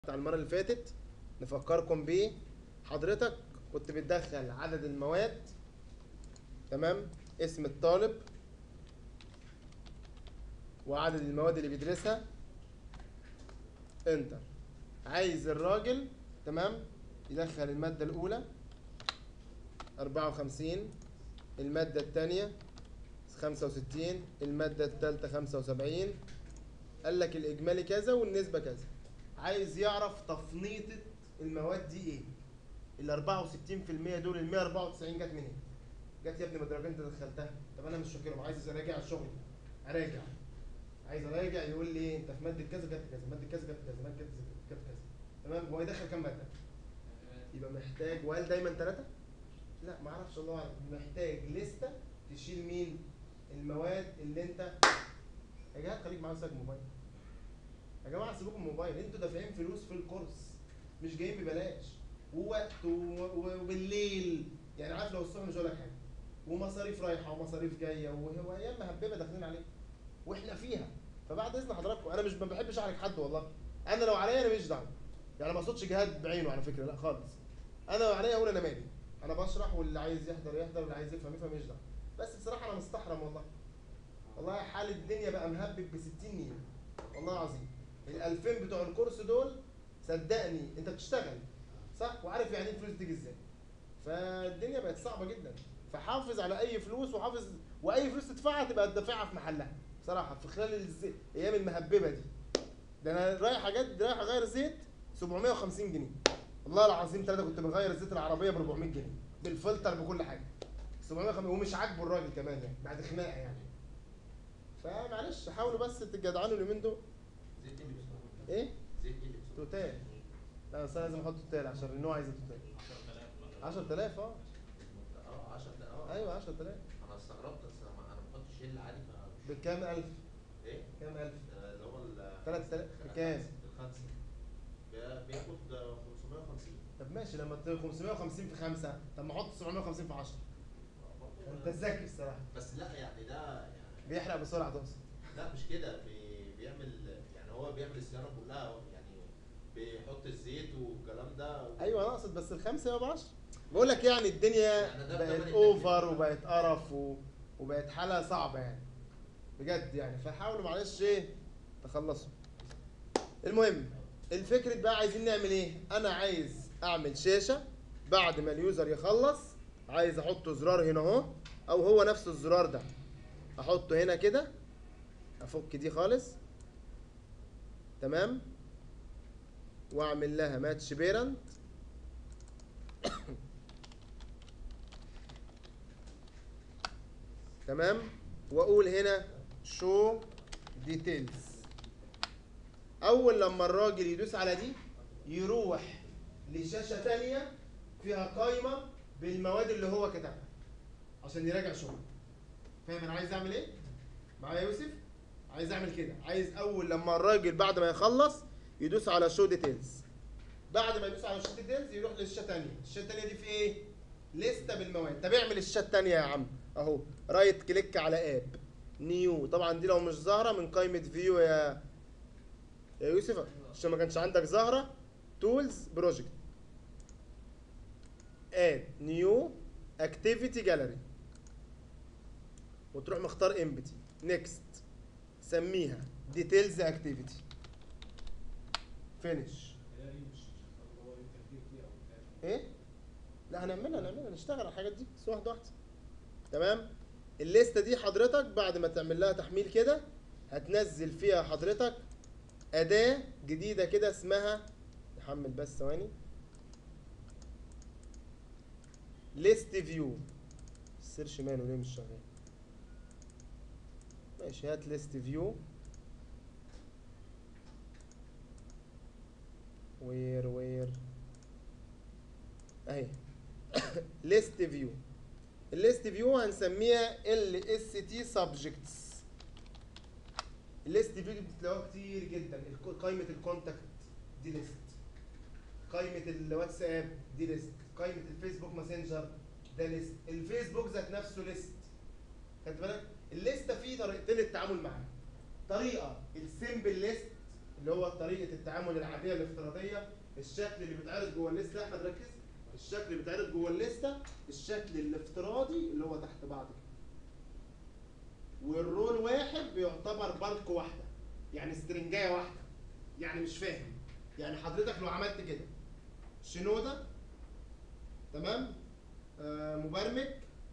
بتاع المره اللي فاتت نفكركم بيه حضرتك كنت بتدخل عدد المواد تمام اسم الطالب وعدد المواد اللي بيدرسها انتر عايز الراجل تمام يدخل المادة الأولى أربعة وخمسين المادة التانية خمسة وستين المادة التالتة خمسة وسبعين قال لك الإجمالي كذا والنسبة كذا عايز يعرف تفنيطة المواد دي ايه ال 64% دول ال 194 جت منين؟ جت يا ابني من الدرجات انت دخلتها طب انا مش فاكرهم عايز اراجع الشغل اراجع عايز اراجع يقول لي انت في ماده كذا جت كذا ماده كذا جت كذا ماده كذا جت كذا تمام هو يدخل كام ماده؟ يبقى محتاج وهل دايما ثلاثه؟ لا ما اعرفش الله اعلم محتاج لسته تشيل مين؟ المواد اللي انت يا جماعه خليك معايا سايب موبايل يا جماعه سيبوكم موبايل انتوا دافعين فلوس في الكورس مش جايين ببلاش ووقت و- و- وبالليل يعني عارف لو الصبح مش هقول لك حاجه ومصاريف رايحه ومصاريف جايه وهو ايام مهببه داخلين عليها واحنا فيها فبعد اذن حضراتكم انا مش ما بحبش احرج حد والله انا لو عليا انا ماليش دعوه يعني ما اقصدش جهاد بعينه على فكره لا خالص انا لو عليا اقول انا مالي انا بشرح واللي عايز يحضر يحضر واللي عايز يفهم يفهم ماليش دعوه بس بصراحه انا مستحرم والله والله حال الدنيا بقى مهبب ب 60 نيله والله العظيم ال 2000 بتوع الكورس دول صدقني انت بتشتغل صح وعارف يعني ايه الفلوس تيجي ازاي فالدنيا بقت صعبه جدا فحافظ على اي فلوس وحافظ واي فلوس تدفعها تبقى تدفعها في محلها بصراحه في خلال الز- الايام المهببه دي ده انا رايح اجد رايح اغير زيت 750 جنيه والله العظيم ثلاثه كنت بغير زيت العربيه ب 400 جنيه بالفلتر بكل حاجه 750 ومش عاجبه الراجل كمان يعني بعد خناقه يعني فمعلش حاولوا بس تجدعنوا اليومين دول زيت ايه اللي بيستخدم؟ ايه زيت ايه اللي بيستخدم؟ توتال لا بس انا لازم احط توتال عشان النوع عايز توتال 10000 اه اه 10 اه ايوه 10000 انا استغربت بس انا انا بحط شيل عادي ف بكام الف ايه؟ كام الف ده اللي هو ال 3000 بكام الخمسة بي- بياخد 550 طب ماشي لما ت- 550 في 5 طب ما احط 750 في 10 انت ذكي الصراحه بس لا يعني ده يعني بيحرق بسرعه تقصد لا مش كده بي بيعمل يعني هو بيعمل الصيانه كلها يعني بيحط الزيت والكلام ده و- ايوه انا اقصد بس الخمسه يبقى ب 10 بقول لك يعني الدنيا يعني ده بقت بتمن اوفر التكلفة. وبقت قرف و... وبقت حاله صعبه يعني بجد يعني فحاولوا معلش ايه تخلصوا المهم الفكرة بقى عايزين نعمل ايه انا عايز اعمل شاشة بعد ما اليوزر يخلص عايز احط زرار هنا اهو او هو نفس الزرار ده احطه هنا كده افك دي خالص تمام واعمل لها ماتش بيرنت تمام واقول هنا شو ديتيلز اول لما الراجل يدوس على دي يروح لشاشه تانية فيها قائمه بالمواد اللي هو كتبها عشان يراجع شغله فاهم انا عايز اعمل ايه معايا يا يوسف عايز اعمل كده عايز اول لما الراجل بعد ما يخلص يدوس على شو ديتيلز بعد ما يدوس على شو ديتيلز يروح للشاشه الثانيه الشاشه الثانيه دي في ايه لسته بالمواد طب اعمل الشاشه الثانيه يا عم اهو رايت كليك على اب نيو طبعا دي لو مش ظاهره من قائمه فيو يا يا يوسف عشان ما كانش عندك ظاهره تولز بروجكت اد نيو اكتيفيتي جاليري وتروح مختار امبتي نيكست سميها ديتيلز اكتيفيتي فينيش ايه لا هنعملها هنعملها نشتغل على الحاجات دي بس واحده واحده تمام الليسته دي حضرتك بعد ما تعمل لها تحميل كده هتنزل فيها حضرتك اداه جديده كده اسمها نحمل بس ثواني ليست فيو السيرش ماله ليه مش شغال ماشي هات ليست فيو وير وير اهي ليست فيو الليست فيو هنسميها ال اس تي سبجكتس الليست فيو دي بتلاقوها كتير جدا الك- قائمه الكونتاكت دي ليست قائمه الواتساب دي ليست قائمه الفيسبوك ماسنجر ده ليست الفيسبوك ذات نفسه ليست خدت بالك الليسته فيه طريقتين للتعامل معاها طريقه السيمبل ليست اللي هو طريقه التعامل العاديه الافتراضيه الشكل اللي بيتعرض جوه الليسته يا احمد ركز الشكل اللي بيتعرض جوه الليسته الشكل الافتراضي اللي هو تحت بعض كده والرول واحد بيعتبر بالك واحده يعني استرنجايه واحده يعني مش فاهم يعني حضرتك لو عملت كده شنوده تمام آه مبرمج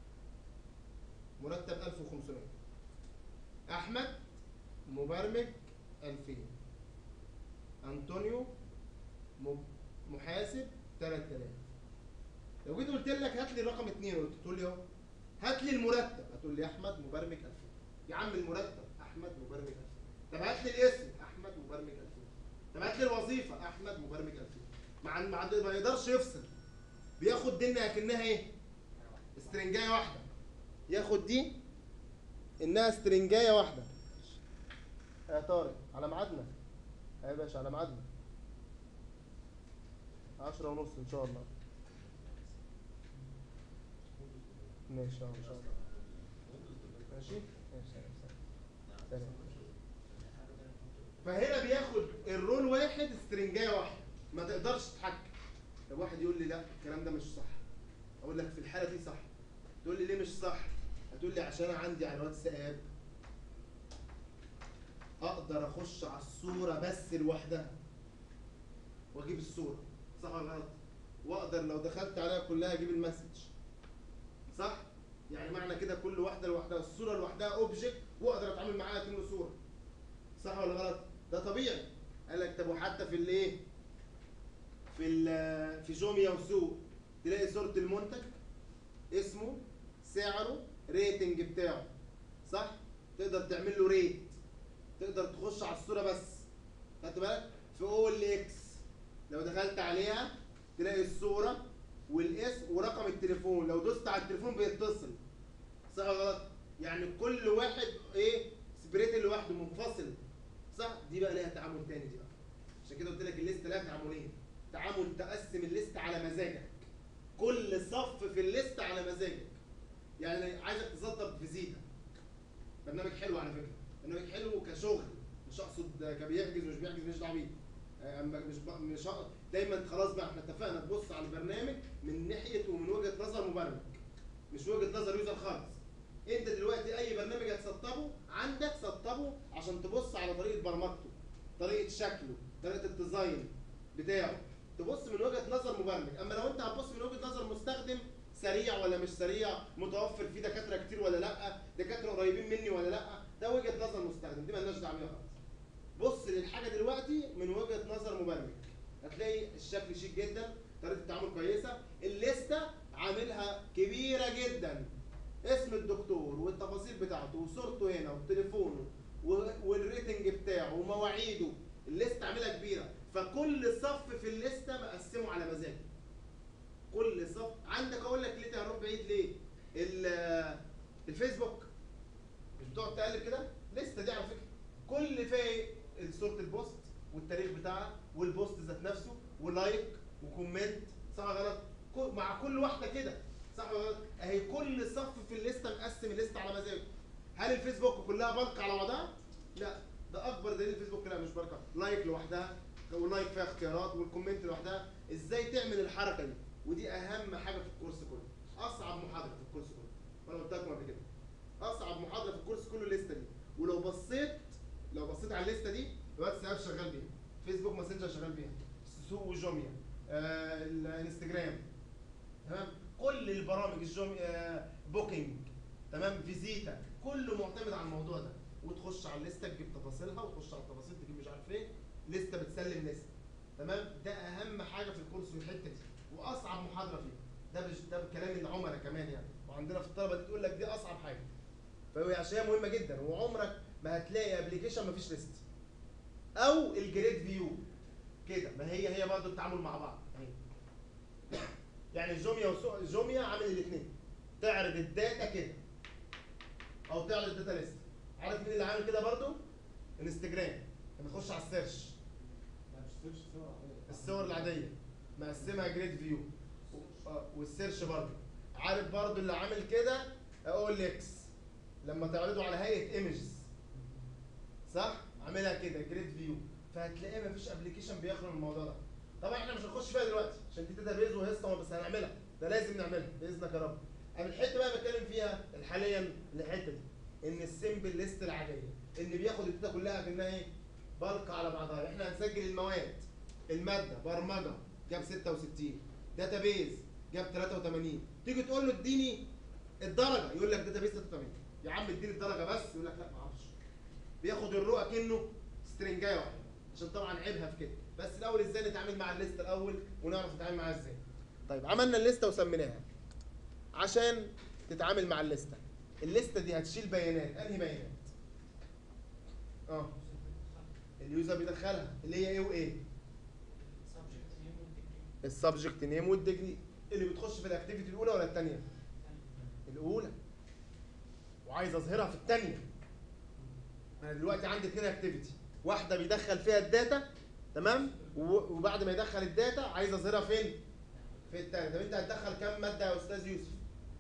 مرتب 1500 احمد مبرمج 2000 انطونيو م- محاسب 3000 لو جيت قلت لك هات لي رقم اثنين قلت تقول لي اهو هات لي المرتب هتقول لي احمد مبرمج 2000 يا عم المرتب احمد مبرمج 2000 طب هات لي الاسم احمد مبرمج 2000 طب هات لي الوظيفه احمد مبرمج 2000 مع ما عند- ما يقدرش يفصل بياخد دي انها كانها ايه استرنجايه واحده ياخد دي انها استرنجايه واحده يا طارق على ميعادنا يا باشا على ميعادنا عشرة ونص ان شاء الله ماشي أهو ان شاء الله ماشي ماشي سلام. سلام فهنا بياخد الرول واحد استرنجايه واحده ما تقدرش تتحكم طب واحد يقول لي لا الكلام ده مش صح اقول لك في الحاله دي صح تقول لي ليه مش صح هتقول لي عشان انا عندي على الواتساب اقدر اخش على الصوره بس لوحدها واجيب الصوره صح ولا غلط واقدر لو دخلت عليها كلها اجيب المسج صح يعني معنى كده كل واحده لوحدها الصوره لوحدها اوبجكت واقدر اتعامل معاها كأنه صوره صح ولا غلط ده طبيعي قال لك طب وحتى في الايه في ال- في جوميا وسوق تلاقي صوره المنتج اسمه سعره ريتنج بتاعه صح تقدر تعمل له ريت تقدر تخش على الصوره بس خدت بالك في اول اكس لو دخلت عليها تلاقي الصوره والاسم ورقم التليفون لو دوست على التليفون بيتصل صح ولا غلط يعني كل واحد ايه سبريت لوحده منفصل صح دي بقى ليها تعامل تاني دي بقى عشان كده قلت لك الليسته لها تعاملين تعامل تقسم الليسته على مزاجك كل صف في الليسته على مزاجك يعني عايزك تظبط فيزيتا برنامج حلو على فكره برنامج حلو كشغل مش اقصد كبيحجز مش بيحجز مش دعوه بيه آه، أما مش بق- مش هق- دايما خلاص بقى احنا اتفقنا تبص على البرنامج من ناحيه ومن وجهه نظر مبرمج مش وجهه نظر يوزر خالص انت دلوقتي اي برنامج هتسطبه عندك سطبه عشان تبص على طريقه برمجته طريقه شكله طريقه الديزاين بتاعه تبص من وجهه نظر مبرمج اما لو انت هتبص من وجهه نظر مستخدم سريع ولا مش سريع متوفر فيه دكاتره كتير ولا لا دكاتره قريبين مني ولا لا ده وجهه نظر مستخدم دي مالناش دعوه بيها خالص بص للحاجه دلوقتي من وجهه نظر مبرمج هتلاقي الشكل شيك جدا طريقه التعامل كويسه الليسته عاملها كبيره جدا اسم الدكتور والتفاصيل بتاعته وصورته هنا وتليفونه و- والريتنج بتاعه ومواعيده الليسته عاملها كبيره فكل صف في الليسته مقسمه على مزاجه كل صف عندك اقول لك ليه هنروح بعيد ليه ال- الفيسبوك مش بتقعد تقلب كده لسه دي على فكره كل فيها ايه صوره البوست والتاريخ بتاعها والبوست ذات نفسه ولايك وكومنت صح ولا غلط كل- مع كل واحده كده صح ولا غلط اهي كل صف في الليسته مقسم الليسته على مزاجه هل الفيسبوك كلها بلق على بعضها لا ده اكبر دليل الفيسبوك لا مش بلق لايك لوحدها واللايك فيها اختيارات والكومنت لوحدها ازاي تعمل الحركه دي ودي اهم حاجه في الكورس كله اصعب محاضره في الكورس كله وانا قلت لكم قبل كده اصعب محاضره في الكورس كله الليسته دي ولو بصيت لو بصيت على الليسته دي الواتساب شغال بيها فيسبوك ماسنجر شغال بيها سوق وجوميا آه الانستجرام تمام كل البرامج الجوميا آه بوكينج تمام فيزيتا كله معتمد على الموضوع ده وتخش على الليسته تجيب تفاصيلها وتخش على التفاصيل تجيب مش عارف ايه لسته بتسلم لسته تمام ده اهم حاجه في الكورس في الحته دي واصعب محاضره فيه ده مش ده بكلام العملاء كمان يعني وعندنا في الطلبه دي تقول لك دي اصعب حاجه فهي عشان هي مهمه جدا وعمرك ما هتلاقي ابلكيشن ما فيش ليست او الجريد فيو كده ما هي هي برضه التعامل مع بعض اهي يعني جوميا وسو... جوميا عامل الاثنين تعرض الداتا كده او تعرض الداتا ليست عارف مين اللي عامل كده برضه انستجرام لما تخش على السيرش الصور العاديه مقسمها جريد فيو والسيرش برضه عارف برضه اللي عامل كده اقول اكس لما تعرضه على هيئه ايمجز صح عاملها كده جريد فيو فهتلاقيه مفيش ابلكيشن بيخرج من الموضوع ده طبعا احنا مش هنخش فيها دلوقتي عشان دي داتا بيز وهيصه بس هنعملها ده لازم نعملها باذنك يا رب انا الحته بقى بتكلم فيها حاليا الحته دي ان السمبل ليست العاديه ان بياخد الداتا كلها كانها ايه بلق على بعضها احنا هنسجل المواد الماده برمجه جاب 66 داتا بيز جاب 83 تيجي تقول له اديني الدرجه يقول لك داتا بيز 83 يا عم اديني الدرجه بس يقول لك لا ما اعرفش بياخد الرو اكنه سترنجايه واحده عشان طبعا عيبها في كده بس الاول ازاي نتعامل مع الليسته الاول ونعرف نتعامل معاها ازاي طيب عملنا الليسته وسميناها عشان تتعامل مع الليسته الليسته دي هتشيل بيانات انهي بيانات اه اليوزر بيدخلها اللي هي ايه وايه السبجكت نيم والديجري اللي بتخش في الاكتيفيتي الاولى ولا الثانيه الاولى وعايز اظهرها في الثانيه انا دلوقتي عندي اثنين اكتيفيتي واحده بيدخل فيها الداتا تمام و- وبعد ما يدخل الداتا عايز اظهرها فين في الثانيه طب انت هتدخل كام ماده يا استاذ يوسف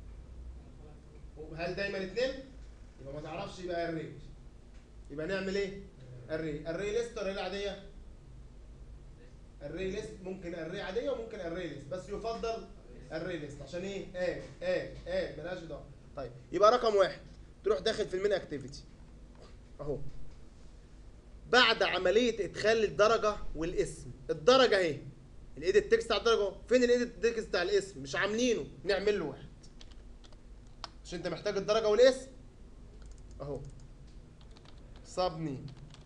هل دايما اثنين يبقى ما تعرفش يبقى الري يبقى نعمل ايه الري الري ليست ولا الري عاديه الري ليست ممكن الري عاديه وممكن الري ليست بس يفضل الري ليست عشان ايه اه اه اه ملهاش دعوه طيب يبقى رقم واحد تروح داخل في المين اكتيفيتي اهو بعد عمليه ادخال الدرجه والاسم الدرجه اهي الايديت تكست بتاع الدرجه اهو فين الايديت تكست بتاع الاسم مش عاملينه نعمل له واحد عشان انت محتاج الدرجه والاسم اهو صبني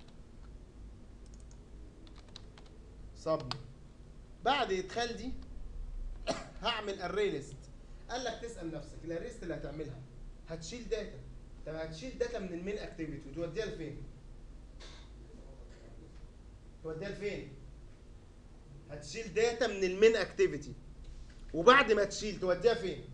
صبني بعد ادخال دي هعمل الري ليست قال لك تسال نفسك الاري ليست اللي هتعملها هتشيل داتا طب هتشيل داتا من المين اكتيفيتي وتوديها لفين توديها لفين هتشيل داتا من المين اكتيفيتي وبعد ما تشيل توديها فين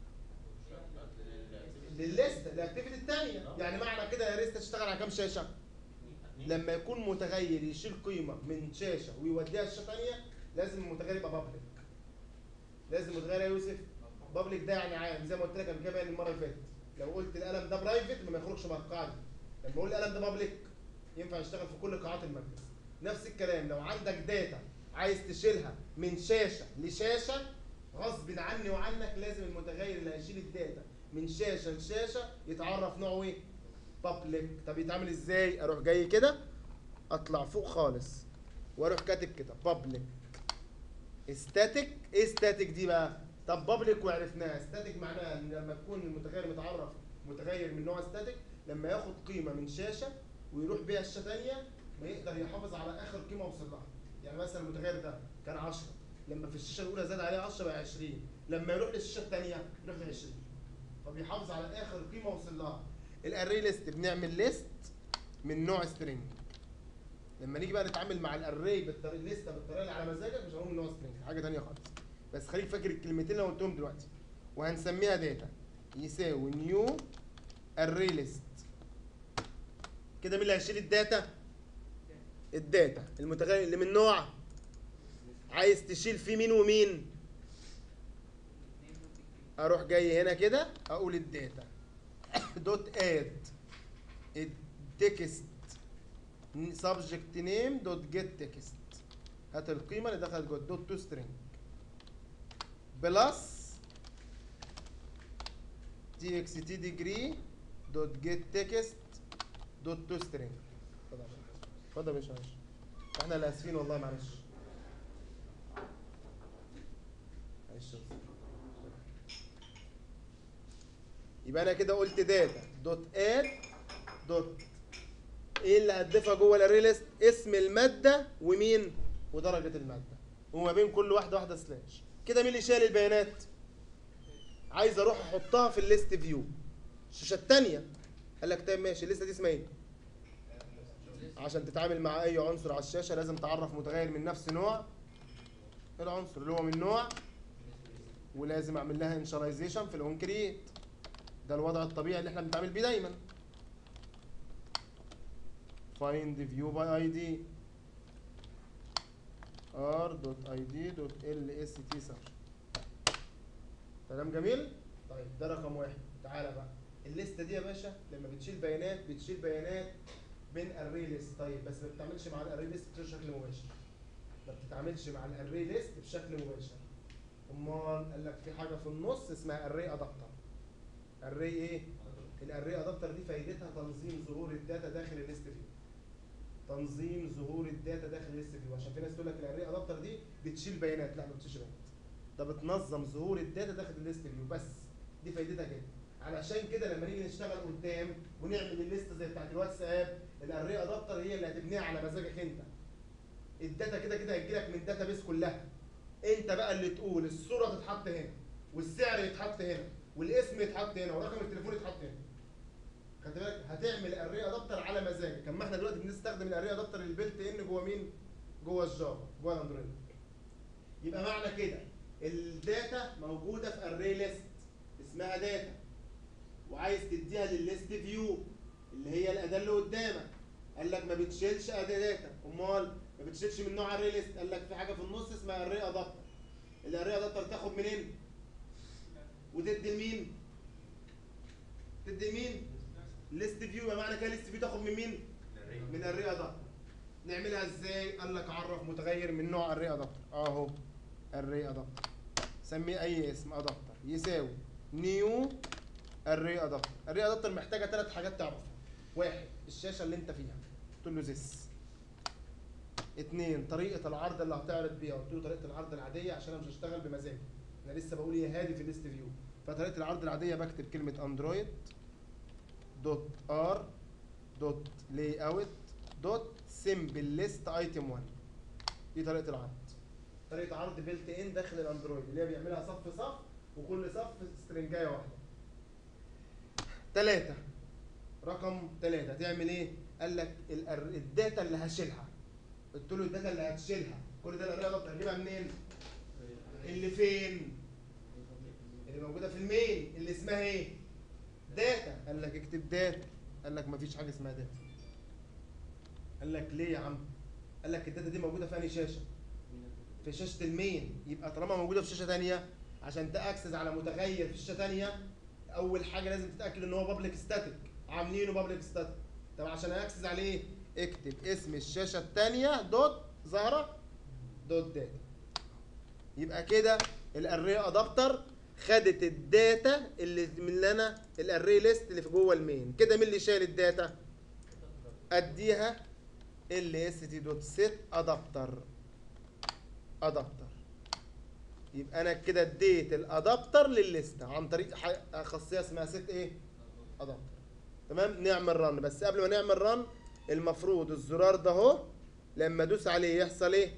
للليست الاكتيفيتي الثانيه يعني معنى كده يا ريست تشتغل على كام شاشه لما يكون متغير يشيل قيمه من شاشه ويوديها لشاشه ثانيه لازم المتغير يبقى بابليك لازم المتغير يا يوسف بابليك ده يعني عام زي ما قلت لك قبل كده باين المره اللي فاتت لو قلت القلم ده برايفت ما يخرجش بره القاعده لما اقول القلم ده بابليك ينفع يشتغل في كل قاعات المركز نفس الكلام لو عندك داتا عايز تشيلها من شاشه لشاشه غصب عني وعنك لازم المتغير اللي هيشيل الداتا من شاشه لشاشه يتعرف نوعه ايه بابليك طب يتعمل ازاي اروح جاي كده اطلع فوق خالص واروح كاتب كده بابليك استاتيك ايه استاتيك دي بقى طب بابليك وعرفناها استاتيك معناها ان لما يكون المتغير متعرف متغير من نوع استاتيك لما ياخد قيمه من شاشه ويروح بيها الشاشه ثانيه بيقدر يحافظ على اخر قيمه وصل لها يعني مثلا المتغير ده كان 10 لما في الشاشه الاولى زاد عليه 10 بقى 20 لما يروح للشاشه الثانيه يروح ل 20 فبيحافظ على اخر قيمه وصل لها الاري ليست بنعمل ليست من نوع سترينج لما نيجي بقى نتعامل مع الاري بالطريقه الليسته بالطريقه اللي على مزاجك مش هنقول من نوع سترينج حاجه ثانيه خالص بس خليك فاكر الكلمتين اللي أنا قلتهم دلوقتي وهنسميها داتا يساوي نيو اري ليست كده مين اللي هيشيل الداتا الداتا المتغير اللي من نوع عايز تشيل فيه مين ومين اروح جاي هنا كده اقول الداتا دوت اد التكست سبجكت نيم دوت جيت تكست هات القيمه اللي دخلت جوه دوت تو سترينج بلس تي اكس تي ديجري دوت جيت تكست دوت تو سترينج اتفضل يا باشا. اتفضل يا باشا معلش احنا اللي اسفين والله معلش معلش يا أستاذ. يبقى انا كده قلت داتا دوت اد دوت ايه اللي هتضيفها جوه الاري ليست اسم الماده ومين ودرجه الماده وما بين كل واحده واحده سلاش كده مين اللي شايل البيانات عايز اروح احطها في الليست فيو الشاشه الثانيه قال لك طيب ماشي الليسته دي اسمها ايه عشان تتعامل مع اي عنصر على الشاشه لازم تعرف متغير من نفس نوع العنصر اللي هو من نوع ولازم اعمل لها انشاليزيشن في الاون كرييت ده الوضع الطبيعي اللي احنا بنتعامل بيه دايما find view by id r dot id dot lst search كلام جميل طيب ده رقم واحد تعالى بقى الليسته دي يا باشا لما بتشيل بيانات بتشيل بيانات من اري ليست طيب بس ما بتتعاملش مع الاري ليست بشكل مباشر ما بتتعاملش مع الاري ليست بشكل مباشر امال قال لك في حاجه في النص اسمها اري ادابتر اري ايه الاري ادابتر دي فايدتها تنظيم ظهور الداتا داخل الليست فيو تنظيم ظهور الداتا داخل الليست فيو عشان في ناس تقول لك الاري ادابتر دي بتشيل بيانات لا ما بتشيلش بيانات ده بتنظم ظهور الداتا داخل الليست فيو بس دي فايدتها كده علشان كده لما نيجي نشتغل قدام ونعمل الليست زي بتاعت الواتساب الاري ادابتر هي اللي هتبنيها على مزاجك انت الداتا كده كده هتجيلك من الداتا بيس كلها انت بقى اللي تقول الصوره تتحط هنا والسعر يتحط هنا والاسم يتحط هنا ورقم التليفون يتحط هنا خدت بالك هتعمل اري ادابتر على مزاجك اما احنا دلوقتي بنستخدم الاري ادابتر البلت ان جوه مين جوه الجافا جوه الاندرويد يبقى معنى كده الداتا موجوده في اري ليست اسمها داتا وعايز تديها للليست فيو اللي هي الاداه اللي قدامك قال لك ما بتشيلش اداه داتا امال ما بتشيلش من نوع الري ليست قال لك في حاجه في النص اسمها الري ادابتر الاري ادابتر تاخد منين وتدي لمين تدي لمين ليست فيو يبقى معنى كده ليست فيو تاخد من مين من الري ادابتر نعملها ازاي قال لك عرف متغير من نوع الري ادابتر اهو الري ادابتر سميه اي اسم ادابتر يساوي نيو الري ادابتر الري ادابتر محتاجه ثلاث حاجات تعرفها واحد الشاشه اللي انت فيها تقول له زس اتنين طريقه العرض اللي هتعرض بيها قلت له طريقه العرض العاديه عشان انا مش هشتغل بمزاجي انا لسه بقول يا هادي في الليست فيو فطريقه العرض العاديه بكتب كلمه اندرويد دوت ار دوت لاي اوت دوت سمبل ليست ايتم 1 دي طريقه العرض طريقه عرض بيلت ان داخل الاندرويد اللي هي بيعملها صف صف وكل صف سترنجايه واحده ثلاثة رقم ثلاثة تعمل ايه؟ قال لك الأر- الداتا اللي هشيلها قلت له الداتا اللي هتشيلها كل ده الارقام هتجيبها منين؟ اللي فين؟ اللي موجودة في المين اللي اسمها ايه؟ داتا قال لك اكتب داتا قال لك مفيش حاجة اسمها داتا قال لك ليه يا عم؟ قال لك الداتا دي موجودة في أنهي شاشة؟ في شاشة المين يبقى طالما موجودة في شاشة تانية عشان تأكسس على متغير في شاشة تانية أول حاجة لازم تتأكد إن هو بابليك ستاتيك عاملينه بابليك ستاتيك طب عشان أكسس عليه اكتب اسم الشاشة التانية دوت ظاهرة دوت داتا يبقى كده الاري ادابتر خدت الداتا اللي من اللي انا الاري ليست اللي في جوه المين كده مين اللي شايل الداتا اديها ال اس تي دوت سيت ادابتر ادابتر يبقى انا كده اديت الادابتر للليسته عن طريق ح- خاصيه اسمها سيت ايه ادابتر تمام نعمل رن بس قبل ما نعمل رن المفروض الزرار ده اهو لما ادوس عليه يحصل ايه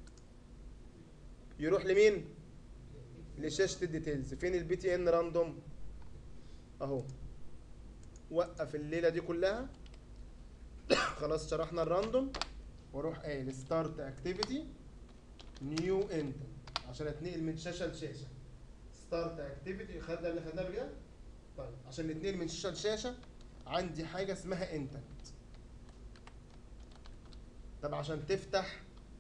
يروح لمين لشاشه الديتيلز فين البي تي ان راندوم اهو وقف الليله دي كلها خلاص شرحنا الراندوم واروح قايل ستارت اكتيفيتي نيو انت عشان اتنقل من شاشه لشاشه ستارت اكتيفيتي خدنا اللي خدناه قبل كده طيب عشان نتنقل من شاشه لشاشه عندي حاجه اسمها انتنت طب عشان تفتح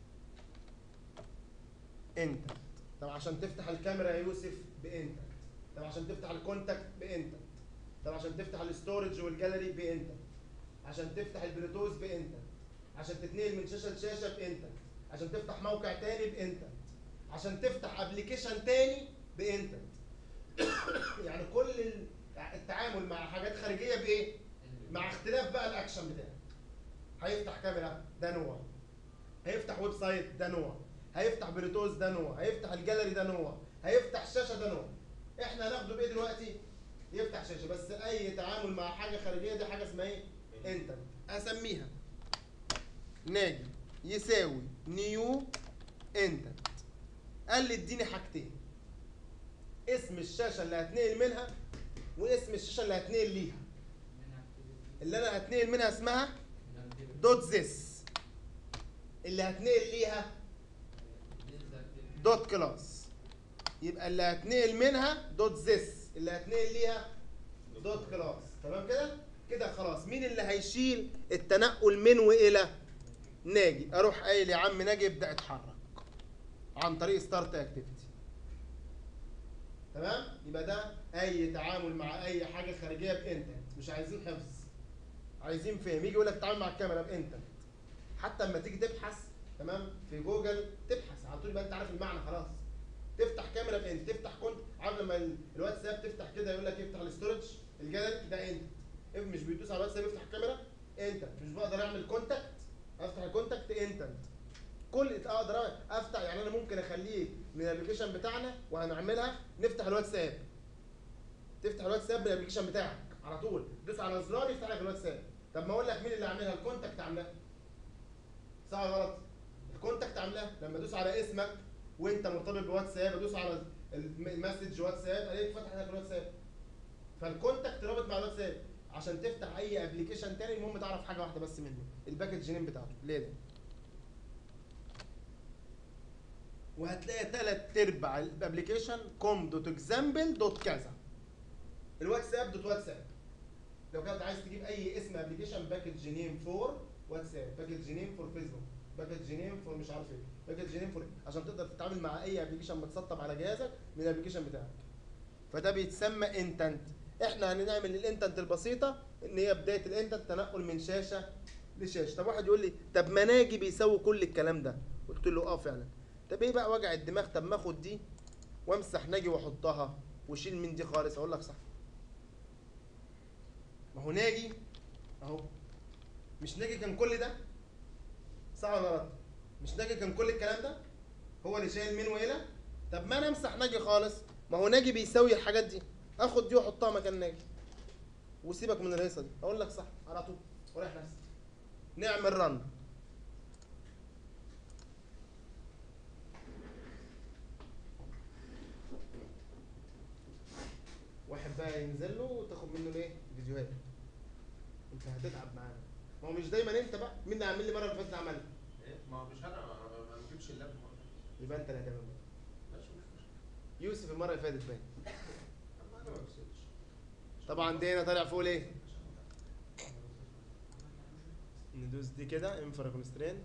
انتنت طب عشان تفتح الكاميرا يا يوسف بانتنت طب عشان تفتح الكونتاكت بانتنت طب عشان تفتح الاستورج والجاليري بانتنت عشان تفتح البلوتوث بانتنت عشان تتنقل من شاشه لشاشه بانتنت عشان تفتح موقع تاني بانتنت عشان تفتح ابلكيشن تاني بانتنت يعني كل ال- التعامل مع حاجات خارجيه بايه مع اختلاف بقى الاكشن بتاعك هيفتح كاميرا ده نوع هيفتح ويب سايت ده نوع هيفتح بلوتوث ده نوع هيفتح الجاليري ده نوع هيفتح شاشه ده نوع احنا هناخده بايه دلوقتي يفتح شاشه بس اي تعامل مع حاجه خارجيه دي حاجه اسمها ايه انتنت اسميها ناجي يساوي نيو انتنت قال لي اديني حاجتين اسم الشاشه اللي هتنقل منها واسم الشاشه اللي هتنقل ليها اللي انا هتنقل منها اسمها دوت زيس اللي هتنقل ليها دوت كلاس يبقى اللي هتنقل منها دوت زيس اللي هتنقل ليها دوت كلاس تمام كده كده خلاص مين اللي هيشيل التنقل من والى ناجي اروح قايل يا عم ناجي ابدا اتحرك عن طريق ستارت اكتيفيتي تمام يبقى ده اي تعامل مع اي حاجه خارجيه بانتنت مش عايزين حفظ عايزين فهم يجي يقول لك تعامل مع الكاميرا بانتنت حتى اما تيجي تبحث تمام في جوجل تبحث على طول يبقى انت عارف المعنى خلاص تفتح كاميرا بانت تفتح كنت عارف لما ال- الواتساب تفتح كده يقول لك افتح الاستورج الجاليري ده انت مش بيدوس على الواتساب يفتح الكاميرا انت مش بقدر اعمل كونتاكت افتح الكونتاكت انتنت كل اقدر افتح يعني انا ممكن اخليه من الابلكيشن بتاعنا وهنعملها نفتح الواتساب تفتح الواتساب من الابلكيشن بتاعك على طول دوس على زرار يفتح لك الواتساب طب ما اقول لك مين اللي عاملها الكونتاكت عاملاها صح ولا غلط الكونتاكت عاملاها لما ادوس على اسمك وانت مرتبط بواتساب ادوس على الم- المسج واتساب الاقيك فتح لك الواتساب فالكونتاكت رابط مع الواتساب عشان تفتح اي ابلكيشن تاني المهم تعرف حاجه واحده بس منه الباكج نيم بتاعته ليه ده وهتلاقي تلات ارباع الابلكيشن كوم دوت اكزامبل دوت كذا الواتساب دوت واتساب لو كنت عايز تجيب اي اسم ابلكيشن باكج نيم فور واتساب باكج نيم فور فيسبوك باكج نيم فور مش عارف ايه باكج نيم فور عشان تقدر تتعامل مع اي ابلكيشن متسطب على جهازك من الابلكيشن بتاعك فده بيتسمى انتنت احنا هنعمل الانتنت البسيطه ان هي بدايه الانتنت تنقل من شاشه لشاشه طب واحد يقول لي طب ما ناجي بيسوي كل الكلام ده قلت له اه فعلا طب ايه بقى وجع الدماغ طب ما اخد دي وامسح ناجي واحطها واشيل من دي خالص اقول لك صح ما هو ناجي اهو مش ناجي كان كل ده صح ولا غلط مش ناجي كان كل الكلام ده هو اللي شايل من والى طب ما انا امسح ناجي خالص ما هو ناجي بيسوي الحاجات دي اخد دي واحطها مكان ناجي وسيبك من الهيصه دي اقول لك صح على طول وريح نفسك نعمل رن واحد بقى ينزل له وتاخد منه الايه فيديوهات انت هتتعب معانا ما هو مش دايما انت بقى مين اللي عامل لي المره اللي فاتت عملها إيه؟ ما هو مش انا ما- ما ما بجيبش اللاب مرة. يبقى انت اللي هتعمل بقى. ماشي مش مشكله يوسف المره اللي فاتت باين أما انا ما بسيبش طبعا دي هنا طالع فوق ايه ندوس دي كده انفرا كونسترينت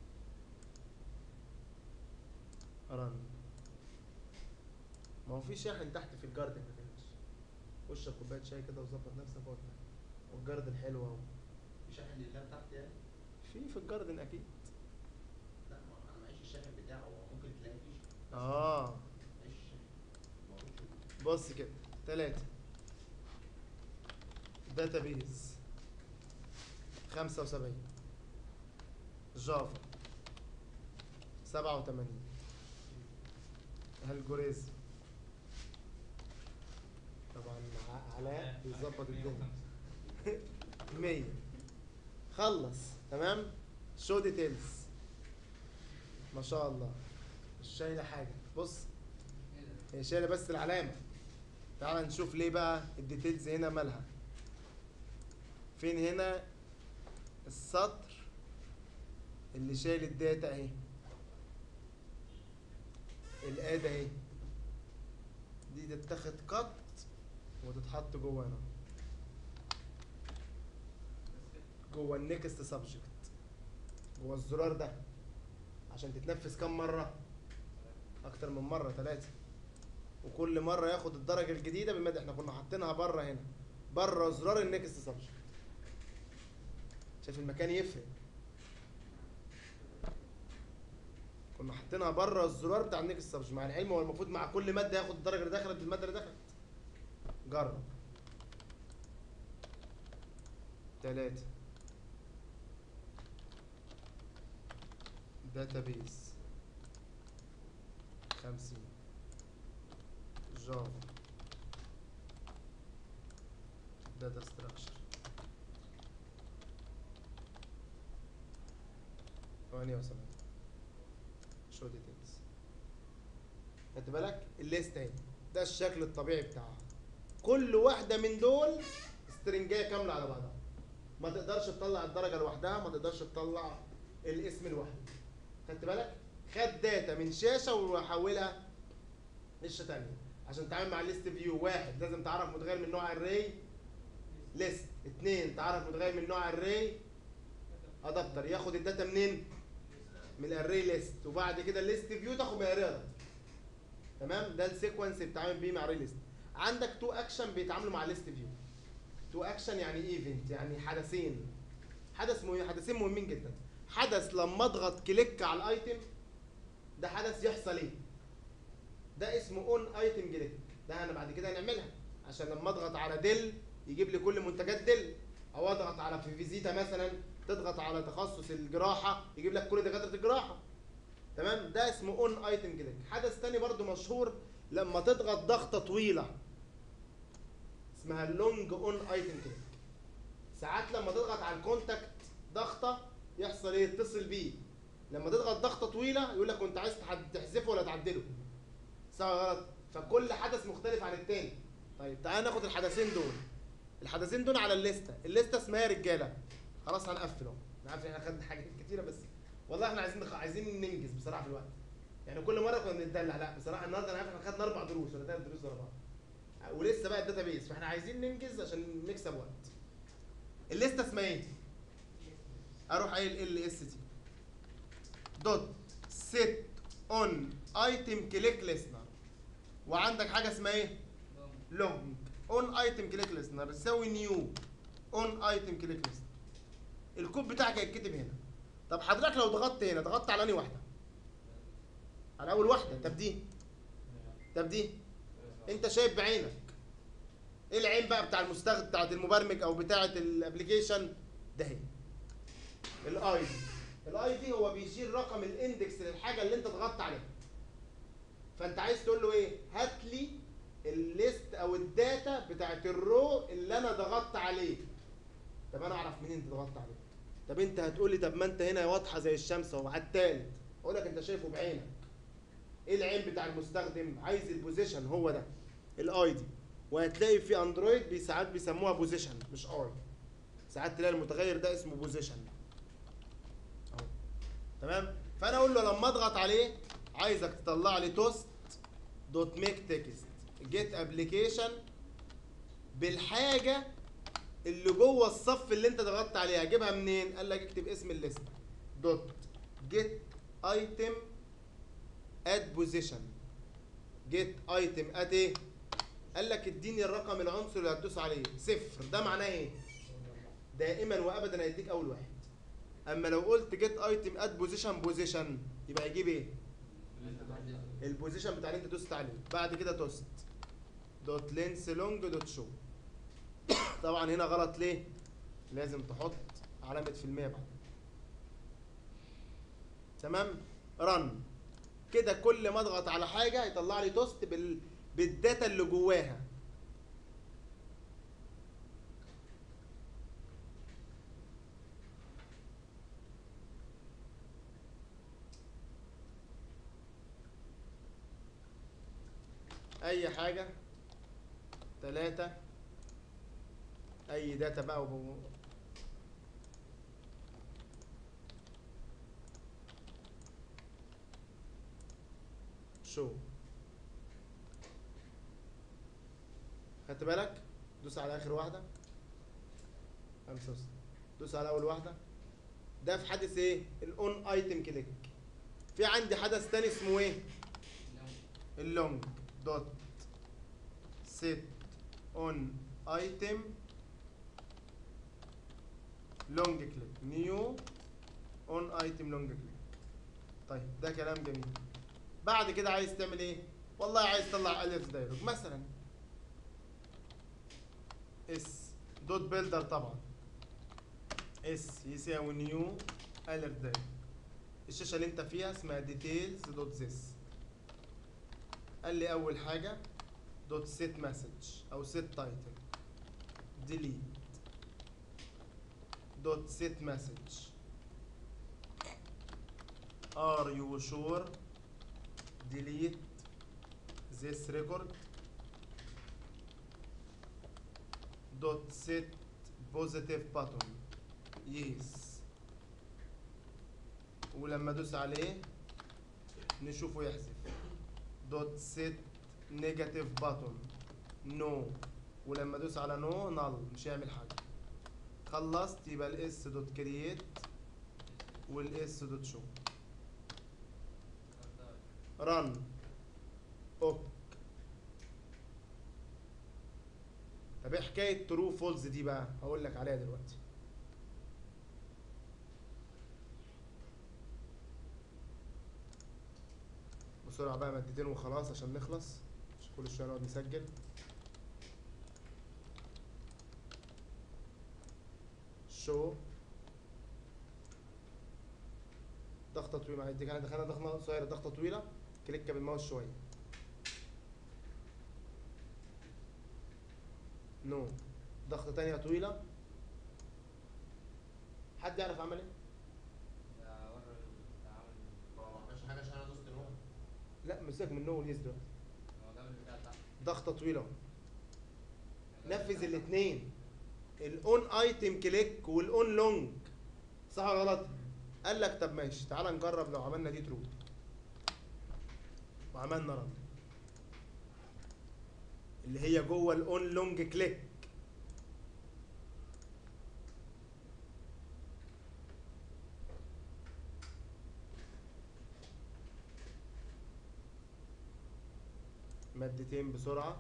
رن ما هو في شاحن تحت في الجاردن ما تقلقش اشرب كوبايه شاي كده وظبط نفسك واقعد معايا. والجاردن حلو اهو مش شاحن لله تحت يعني في في الجاردن اكيد لا ما انا معيش الشاحن بتاعه هو ممكن تلاقي فيه اه معيش الشاحن موجود بص كده تلاتة داتابيز خمسة وسبعين جافا سبعة وتمانين الجوريزم طبعا ع- علاء بيظبط الدنيا مية خلص تمام شو ديتيلز ما شاء الله مش شايلة حاجة بص هي شايله بس العلامه تعال نشوف ليه بقى الديتيلز هنا مالها فين هنا السطر اللي شايل الداتا اهي الاد اهي دي تتاخد قط وتتحط جوه هنا جوه النكست سبجكت جوه الزرار ده عشان تتنفذ كم مره اكتر من مره ثلاثه وكل مره ياخد الدرجه الجديده بالمد احنا كنا حاطينها بره هنا بره زرار النكست سبجكت شايف المكان يفرق كنا حاطينها بره الزرار بتاع النكست سبجكت مع العلم هو المفروض مع كل ماده ياخد الدرجه اللي دخلت بالماده اللي دخلت جرب تلاتة داتابيز خمسين جافا داتا ستراكشر ثمانية وسبعين شو ديتيلز خدت بالك الليست اهي ده الشكل الطبيعي بتاعها كل واحدة من دول استرنجاية كاملة على بعضها ما تقدرش تطلع الدرجة لوحدها ما تقدرش تطلع الاسم لوحده خدت بالك خد داتا من شاشة وحولها لشة تانية عشان تتعامل مع الليست فيو واحد لازم تعرف متغير من نوع الري ليست اتنين تعرف متغير من نوع الري ادابتر ياخد الداتا منين من الاري ليست وبعد كده الليست فيو تاخد من الاري ادابتر تمام ده السيكونس اللي بتتعامل بيه مع الري ليست عندك تو اكشن بيتعاملوا مع الليست فيو تو اكشن يعني ايفنت يعني حدثين حدث مهم حدثين مهمين جدا حدث لما اضغط كليك على الايتم ده حدث يحصل ايه ده اسمه اون ايتم كليك ده انا بعد كده هنعملها عشان لما اضغط على ديل يجيب لي كل منتجات ديل او اضغط على في فيزيتا مثلا تضغط على تخصص الجراحه يجيب لك كل دكاتره الجراحه تمام ده اسمه اون ايتم كليك حدث تاني برضو مشهور لما تضغط ضغطه طويله اسمها اللونج اون ايتم كليك ساعات لما تضغط على الكونتاكت ضغطه يحصل ايه يتصل بيه لما تضغط ضغطه طويله يقول لك كنت عايز تحد- تحذفه ولا تعدله صح ولا غلط فكل حدث مختلف عن التاني طيب تعال ناخد الحدثين دول الحدثين دول على الليسته الليسته اسمها يا رجاله خلاص هنقفل اهو انا عارف ان احنا خدنا حاجات كتيره بس والله احنا عايزين نخ... عايزين ننجز بصراحه في الوقت يعني كل مره كنا بنتدلع لا بصراحه النهارده انا عارف احنا خدنا اربع دروس ولا ثلاث دروس ورا بعض ولسه بقى الداتا بيس فاحنا عايزين ننجز عشان نكسب وقت الليسته اسمها ايه اروح قايل ال اس تي دوت سيت اون ايتم كليك ليسنر وعندك حاجه اسمها ايه لونج اون ايتم كليك ليسنر يساوي نيو اون ايتم كليك ليسنر الكود بتاعك هيتكتب هنا طب حضرتك لو ضغطت هنا ضغطت على انهي واحده على اول واحده طب دي طب دي انت شايف بعينك ايه العين بقى بتاع المستخدم بتاعت المبرمج او بتاعت الابلكيشن ده هي الاي دي الاي دي هو بيشيل رقم الاندكس للحاجه اللي انت ضغطت عليها فانت عايز تقول له ايه هات لي الليست او الداتا بتاعت الرو اللي انا ضغطت عليه طب انا اعرف منين انت ضغطت عليه طب انت هتقول لي طب ما انت هنا واضحه زي الشمس اهو على التالت اقول لك انت شايفه بعينك ايه العين بتاع المستخدم عايز البوزيشن هو ده الاي دي وهتلاقي في اندرويد بي- ساعات بيسموها بوزيشن مش اي ساعات تلاقي المتغير ده اسمه بوزيشن اهو تمام فانا اقول له لما اضغط عليه عايزك تطلع لي توست دوت ميك تكست جيت ابلكيشن بالحاجه اللي جوه الصف اللي انت ضغطت عليها اجيبها منين قال لك اكتب اسم الليست دوت جيت ايتم اد بوزيشن جيت ايتم اد ايه قال لك اديني الرقم العنصر اللي هتدوس عليه صفر ده معناه ايه دائما وابدا هيديك اول واحد اما لو قلت جيت ايتم اد بوزيشن بوزيشن يبقى يجيب ايه البوزيشن بتاع اللي انت دوست عليه بعد كده توست دوت لينس لونج دوت شو طبعا هنا غلط ليه لازم تحط علامة في المية بعد تمام رن كده كل ما اضغط على حاجة يطلع لي توست بال... بالداتا اللي جواها اي حاجة تلاتة اي داتا بقى وهو شو خدت بالك دوس على اخر واحده خمسة وستين دوس على اول واحده ده في حدث ايه الاون ايتم كليك في عندي حدث تاني اسمه ايه اللونج دوت سيت اون ايتم لونج كليك نيو اون ايتم لونج كليك طيب ده كلام جميل بعد كده عايز تعمل ايه والله عايز تطلع الف دايلوج مثلا اس دوت بيلدر طبعا اس يساوي نيو الف دايلوج الشاشه اللي انت فيها اسمها ديتيلز دوت زيس قال لي اول حاجه دوت سيت مسج او سيت تايتل ديليت دوت سيت مسج ار يو شور delete this record dot set positive button yes ولما ادوس عليه نشوفه يحذف dot set negative button no ولما ادوس على no null مش هيعمل حاجه خلصت يبقى الاس دوت كرييت والاس دوت شو رن اوك طب ايه حكايه ترو فولز دي بقى هقول لك عليها دلوقتي بسرعه بقى مادتين وخلاص عشان نخلص مش كل شويه نقعد نسجل شو ضغطه طويله هيديك احنا دخلنا ضغطه قصيره ضغطه طويله كليك بالماوس شويه نو ضغطه تانية طويله حد يعرف عمل ايه ده ورا ده عمل هو ما عملش حاجه عشان انا دوست نو لا مسك من نو واليس دلوقتي هو جاب البتاع تحت ضغطه طويله اهو نفذ الاثنين الاون ايتم كليك والاون لونج صح ولا غلط قال لك طب ماشي تعال نجرب لو عملنا دي ترو وعملنا رن اللي هي جوه الاون لونج كليك مادتين بسرعه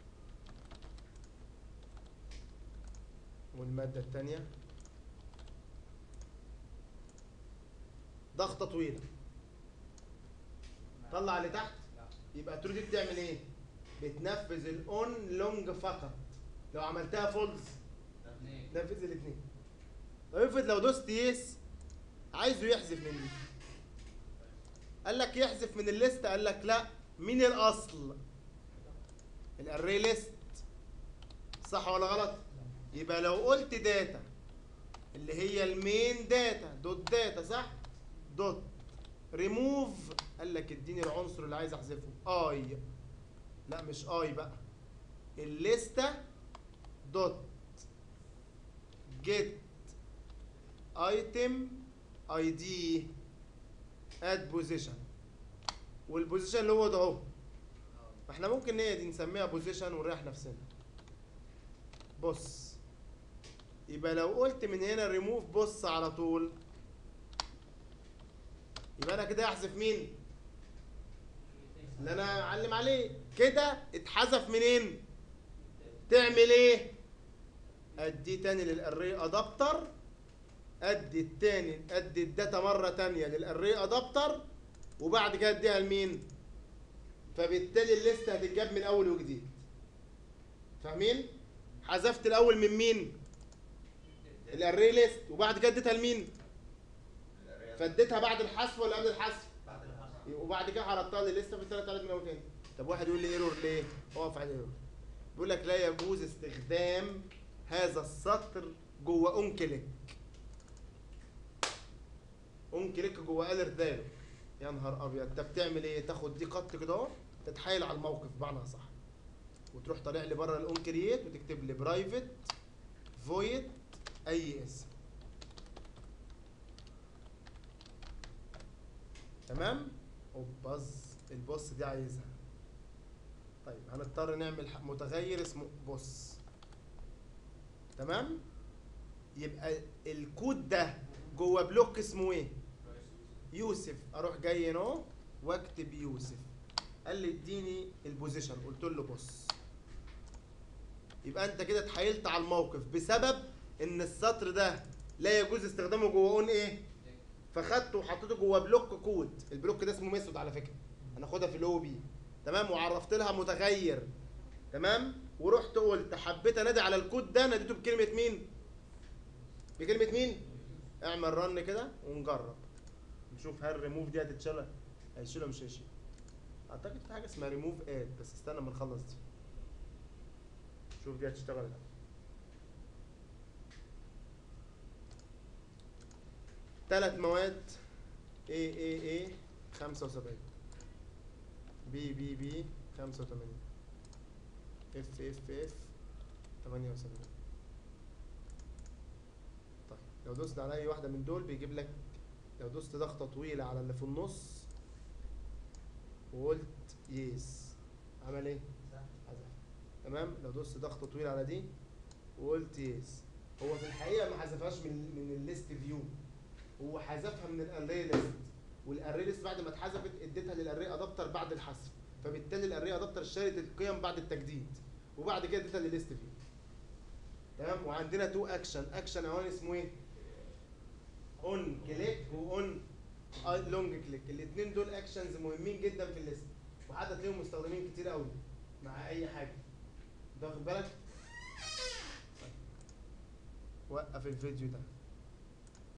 والمادة التانية ضغطة طويلة طلع لتحت لا يبقى ترو دي بتعمل ايه؟ بتنفذ الاون لونج فقط لو عملتها فولز اثنين نفذ الاثنين طب افرض لو دوست يس عايزه يحذف من دي قال لك يحذف من الليست قال لك لا مين الاصل الاري ليست صح ولا غلط يبقى لو قلت داتا اللي هي المين داتا دوت داتا صح دوت ريموف قال لك اديني العنصر اللي عايز احذفه اي لا مش اي بقى الليسته دوت get item id add position والبوزيشن اللي هو ده اهو احنا ممكن هي دي نسميها بوزيشن ونريح نفسنا بص يبقى لو قلت من هنا ريموف بص على طول يبقى انا كده احذف مين اللي انا اعلم عليه كده اتحذف منين تعمل ايه ادي تاني للاري ادابتر ادي التاني ادي الداتا مره تانية للاري ادابتر وبعد كده اديها لمين فبالتالي الليست هتتجاب من اول وجديد فاهمين حذفت الاول من مين الاري ليست وبعد كده اديتها لمين فاديتها بعد الحذف ولا قبل الحذف بعد الحصر وبعد كده حركتها للسته في الثلاث ثلاث من اول تاني طب واحد يقول لي ايرور ليه اقف على الايرور بيقول لك لا يجوز استخدام هذا السطر جوه اون كليك اون كليك جوه اليرت دايلوج يا نهار ابيض انت بتعمل ايه تاخد دي قط كده اهو تتحايل على الموقف بمعنى صح وتروح طالع لي بره الاون كرييت وتكتب لي برايفت فويد اي اسم تمام وبص البص دي عايزها طيب هنضطر نعمل ح- متغير اسمه بص تمام يبقى الكود ده جوه بلوك اسمه ايه يوسف اروح جاي هنا اهو واكتب يوسف قال لي اديني البوزيشن قلت له بص يبقى انت كده اتحايلت على الموقف بسبب ان السطر ده لا يجوز استخدامه جوه اون ايه فخدته وحطيته جوه بلوك كود البلوك ده اسمه ميثود على فكره هناخدها في الاو بي تمام وعرفت لها متغير تمام ورحت قلت حبيت انادي على الكود ده ناديته بكلمه مين بكلمه مين اعمل رن كده ونجرب نشوف هل ريموف دي هتتشال هيشيل ولا مش هيشيل اعتقد في حاجه اسمها ريموف اد بس استنى اما نخلص دي شوف دي هتشتغل ولا لا ثلاث مواد A A A 75 B B B 85 F F F 78 طيب لو دوست على اي واحده من دول بيجيب لك لو دوست ضغطه طويله على اللي في النص وقلت يس عمل ايه حذف تمام لو دوست ضغطه طويله على دي وقلت يس هو في الحقيقه ما حذفهاش من من الليست فيو هو حذفها من الاري ليست والاري ليست بعد ما اتحذفت اديتها للاري ادابتر بعد الحذف فبالتالي الاري ادابتر شالت القيم بعد التجديد وبعد كده اديتها للليست فيو تمام وعندنا تو اكشن اكشن اهو اسمه ايه اون كليك واون لونج كليك الاثنين دول اكشنز مهمين جدا في الليست وحتى تلاقيهم مستخدمين كتير قوي مع اي حاجه انت واخد بالك وقف الفيديو ده